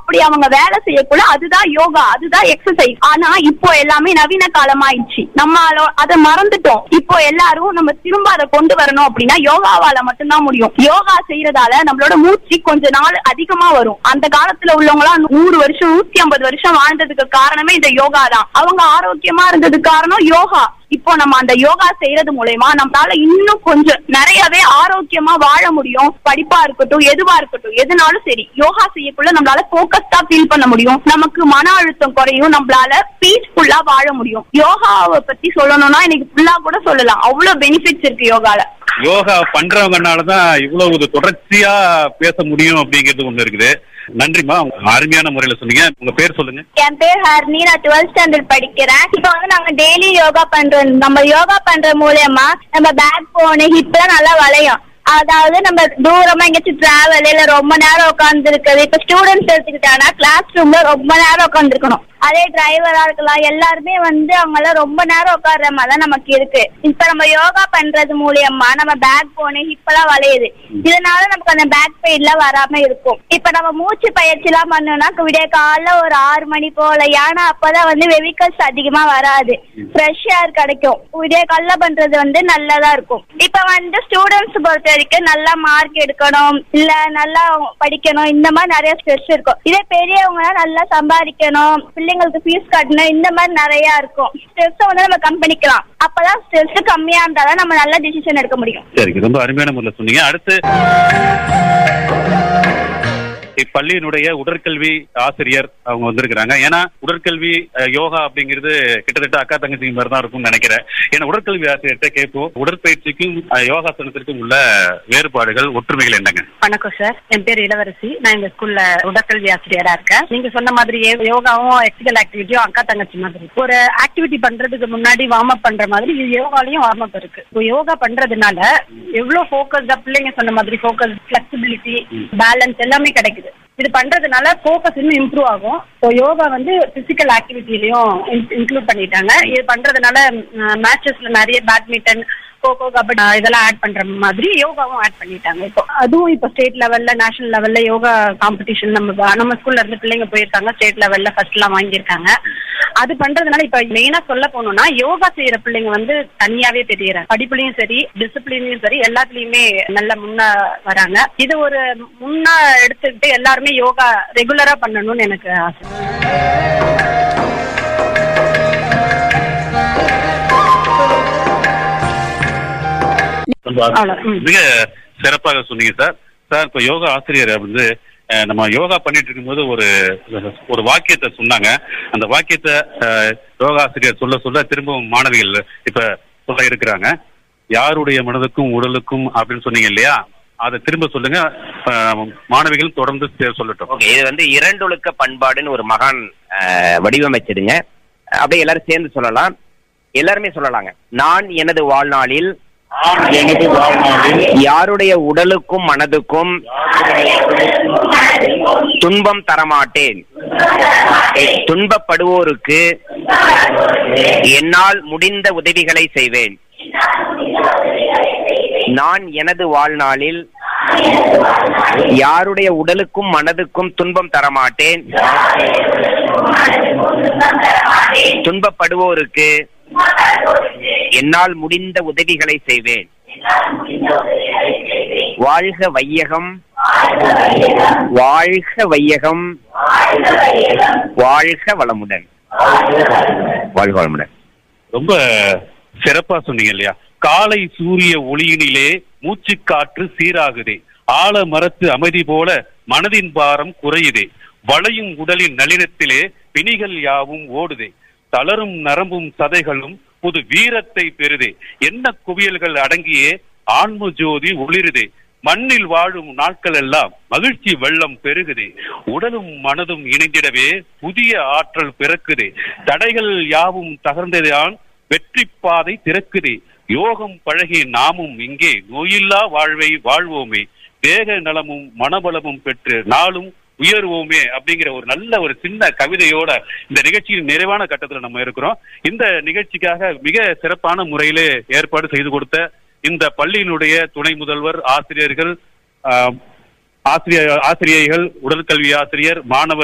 அப்படி அவங்க வேலை செய்யக்குள்ள அதுதான் யோகா அதுதான் எக்ஸசைஸ் ஆனா இப்போ எல்லாமே நவீன காலமாயிடுச்சு நம்ம அத- அதை மறந்துட்டோம் இப்போ எல்லாரும் நம்ம திரும்ப அதை கொண்டு வரணும் அப்படின்னா யோகாவால மட்டும்தான் முடியும் யோகா செய்யறதால நம்மளோட மூச்சு கொஞ்ச நாள் அதிகமா வரும் அந்த காலத்துல உள்ளவங்க எல்லாம் நூறு வருஷம் நூத்தி ஐம்பது வருஷம் வாழ்ந்ததுக்கு காரணமே இந்த யோகா தான் அவங்க ஆரோக்கியமா இருந்ததுக்கு காரணம் யோகா இப்போ நம்ம அந்த யோகா செய்யறது மூலயமா நம்மளால இன்னும் கொஞ்சம் நிறையவே ஆரோக்கியமா வாழ முடியும் படிப்பா இருக்கட்டும் எதுவா இருக்கட்டும் எதுனாலும் சரி யோகா செய்யக்குள்ள நம்மளால போக்கஸ்டா ஃபீல் பண்ண முடியும் நமக்கு மன அழுத்தம் குறையும் நம்மளால பீஸ்ஃபுல்லா வாழ முடியும் யோகாவை பத்தி சொல்லணும்னா இன்னைக்கு ஃபுல்லா கூட சொல்லலாம் அவ்வளவு பெனிஃபிட்ஸ் இருக்கு யோகால யோகா பண்றவங்கனால தான் இவ்வளவு தொடர்ச்சியா பேச முடியும் அப்படிங்கிறது ஒண்ணு இருக்குது நன்றிமா அருமையான முறையில சொன்னீங்க உங்க பேர் சொல்லுங்க என் பேர் ஹர்னி நான் டுவெல்த் ஸ்டாண்டர்ட் படிக்கிறேன் இப்போ வந்து நாங்க டெய்லி யோகா பண்றோம் நம்ம யோகா பண்ற மூலியமா நம்ம பேக் போன் ஹிப்லாம் நல்லா வளையும் அதாவது நம்ம தூரமா எங்கேயாச்சும் டிராவல் இல்ல ரொம்ப நேரம் உட்கார்ந்து இருக்குது இப்ப ஸ்டூடெண்ட்ஸ் எடுத்துக்கிட்டாங்கன்னா கிளாஸ் ரூம்ல ரொம்ப நேரம் உட்காந்துருக்கணும் அதே டிரைவரா இருக்கலாம் எல்லாருமே வந்து அவங்க எல்லாம் ரொம்ப நேரம் உட்கார்ற மாதிரி தான் நமக்கு இருக்கு இப்ப நம்ம யோகா பண்றது மூலியமா நம்ம பேக் போனு ஹிப்பெல்லாம் வளையுது இதனால நமக்கு அந்த பேக் பெயின்லாம் வராம இருக்கும் இப்ப நம்ம மூச்சு பயிற்சி எல்லாம் பண்ணோம்னா விடிய காலைல ஒரு ஆறு மணி போல ஏன்னா அப்பதான் வந்து வெவிக்கல்ஸ் அதிகமா வராது ஃப்ரெஷ் ஏர் கிடைக்கும் விடிய காலைல பண்றது வந்து நல்லதா இருக்கும் இப்ப வந்து ஸ்டூடெண்ட்ஸ் பொறுத்த வரைக்கும் நல்லா மார்க் எடுக்கணும் இல்ல நல்லா படிக்கணும் இந்த மாதிரி நிறைய ஸ்ட்ரெஸ் இருக்கும் இதே பெரியவங்க நல்லா சம்பாதிக்கணும் பிள்ளைங்களுக்கு ஃபீஸ் கட்டணும் இந்த மாதிரி நிறைய இருக்கும் ஸ்ட்ரெஸ் வந்து நம்ம கம்மி பண்ணிக்கலாம் அப்பதான் ஸ்ட்ரெஸ் கம்மியா இருந்தாதான் நம்ம நல்ல டிசிஷன் எடுக்க முடியும் சரிங்க ரொம்ப அருமையான முறையில் சொன்னீங்க அடுத்து இப்பள்ளியினுடைய உடற்கல்வி ஆசிரியர் அவங்க வந்திருக்கிறாங்க ஏன்னா உடற்கல்வி அஹ், யோகா அப்படிங்கிறது கிட்டத்தட்ட அக்கா தங்கச்சி மாதிரி தான் இருக்கும்னு நினைக்கிறேன் ஏன்னா உடற்கல்வி ஆசிரியர்கிட்ட கேட்போம் உடற்பயிற்சிக்கும் அஹ், யோகாசனத்திற்கும் உள்ள வேறுபாடுகள் ஒற்றுமைகள் என்னங்க வணக்கம் சார் என் பேர் இளவரசி நான் இந்த ஸ்கூல்ல உடற்கல்வி ஆசிரியரா இருக்கேன் நீங்க சொன்ன மாதிரியே யோகாவும் எக்ஸிகல் ஆக்டிவிட்டியும் அக்கா தங்கச்சி மாதிரி ஒரு ஆக்டிவிட்டி பண்றதுக்கு முன்னாடி வார்ம் அப் பண்ற மாதிரி இது யோகாலையும் வார்ம் அப் இருக்கு இப்போ யோகா பண்றதுனால எவ்வளவு ஃபோக்கஸ்டா பிள்ளைங்க சொன்ன மாதிரி ஃபோக்கஸ் ஃபிளெக்சிபிலிட்டி பேலன்ஸ் எல்லாமே கிடைக்குது இது பண்றதுனால ஃபோக்கஸ் இன்னும் இம்ப்ரூவ் ஆகும் இப்போ யோகா வந்து பிசிக்கல் ஆக்டிவிட்டிலையும் இன்க்ளூட் பண்ணிட்டாங்க இது பண்றதுனால மேட்சஸ்ல நிறைய பேட்மிண்டன் கோகோ கபடி ஆஹ் இதெல்லாம் ஆட் பண்ற மாதிரி யோகாவும் ஆட் பண்ணிட்டாங்க இப்போ அதுவும் இப்போ ஸ்டேட் லெவல்ல நேஷனல் லெவல்ல யோகா காம்படிஷன் நம்ம வ- நம்ம ஸ்கூல்ல இருந்து பிள்ளைங்க போயிருக்காங்க ஸ்டேட் லெவல்ல ஃபர்ஸ்ட் எல்லாம் வாங்கியிருக்காங்க அது பண்றதுனால இப்ப மெயினா சொல்ல போனோம்னா யோகா செய்யற பிள்ளைங்க வந்து தனியாவே தெரியறாங்க படிப்புலயும் சரி டிசிப்ளின்லயும் சரி எல்லாத்துலயுமே நல்ல முன்ன வராங்க இது ஒரு முன்னா எடுத்துக்கிட்டு எல்லாருமே யோகா ரெகுலரா பண்ணணும்னு எனக்கு ஆசை ரொம்ப அவ்வளவு, ம். மிக சிறப்பாக சொன்னீங்க சார் சார் இப்ப யோகா ஆசிரியர் வந்து அஹ், நம்ம யோகா பண்ணிட்டு இருக்கும்போது ஒரு ஒரு வாக்கியத்தை சொன்னாங்க அந்த வாக்கியத்தை அஹ், யோகா ஆசிரியர் சொல்ல சொல்ல திரும்பவும் மாணவிகள் இப்ப சொல்ல இருக்கிறாங்க யாருடைய மனதுக்கும் உடலுக்கும் அப்படின்னு சொன்னீங்க இல்லையா அதை திரும்ப சொல்லுங்க அஹ், மாணவிகள் தொடர்ந்து சே- சொல்லட்டும் ஓகே இது வந்து இரண்டொழுக்க பண்பாடுன்னு ஒரு மகான் அஹ், வடிவமைச்சதுங்க அப்படியே எல்லாரும் சேர்ந்து சொல்லலாம் எல்லாருமே சொல்லலாங்க நான் எனது வாழ்நாளில் எனது வாழ்நாளில் யாருடைய உடலுக்கும் மனதுக்கும் துன்பம் தரமாட்டேன் துன்பப்படுவோருக்கு என்னால் முடிந்த உதவிகளை செய்வேன் நான் எனது வாழ்நாளில் யாருடைய உடலுக்கும் மனதுக்கும் துன்பம் தரமாட்டேன் துன்பப்படுவோருக்கு என்னால் முடிந்த உதவிகளை செய்வேன் வாழ்க வையகம் வாழ்க வையகம் வாழ்க வளமுடன் வாழ்க வளமுடன் ரொம்ப சிறப்பா சொன்னீங்க இல்லையா காலை சூரிய ஒளியினிலே மூச்சுக்காற்று சீராகுதே ஆல மரத்து அமைதி போல மனதின் பாரம் குறையுதே வளையும் உடலின் நளினத்திலே பிணிகள் யாவும் ஓடுதே தளரும் நரம்பும் சதைகளும் புது வீரத்தை பெறுதே என்ன குவியல்கள் அடங்கியே ஆன்ம ஜோதி ஒளிருதே மண்ணில் வாழும் நாட்கள் எல்லாம் மகிழ்ச்சி வெள்ளம் பெருகுதே உடலும் மனதும் இணைந்திடவே புதிய ஆற்றல் பிறக்குதே தடைகள் யாவும் தகர்ந்ததான் வெற்றி பாதை திறக்குதே யோகம் பழகி நாமும் இங்கே நோயில்லா வாழ்வை வாழ்வோமே தேக நலமும் மனபலமும் பெற்று நாளும் உயர்வோமே அப்படிங்கிற ஒரு நல்ல ஒரு சின்ன கவிதையோட இந்த நிகழ்ச்சியின் நிறைவான கட்டத்துல நம்ம இருக்கிறோம் இந்த நிகழ்ச்சிக்காக மிக சிறப்பான முறையிலே ஏற்பாடு செய்து கொடுத்த இந்த பள்ளியினுடைய துணை முதல்வர் ஆசிரியர்கள் ஆஹ், ஆசிரியர் ஆசிரியைகள் உடற்கல்வி ஆசிரியர் மாணவர்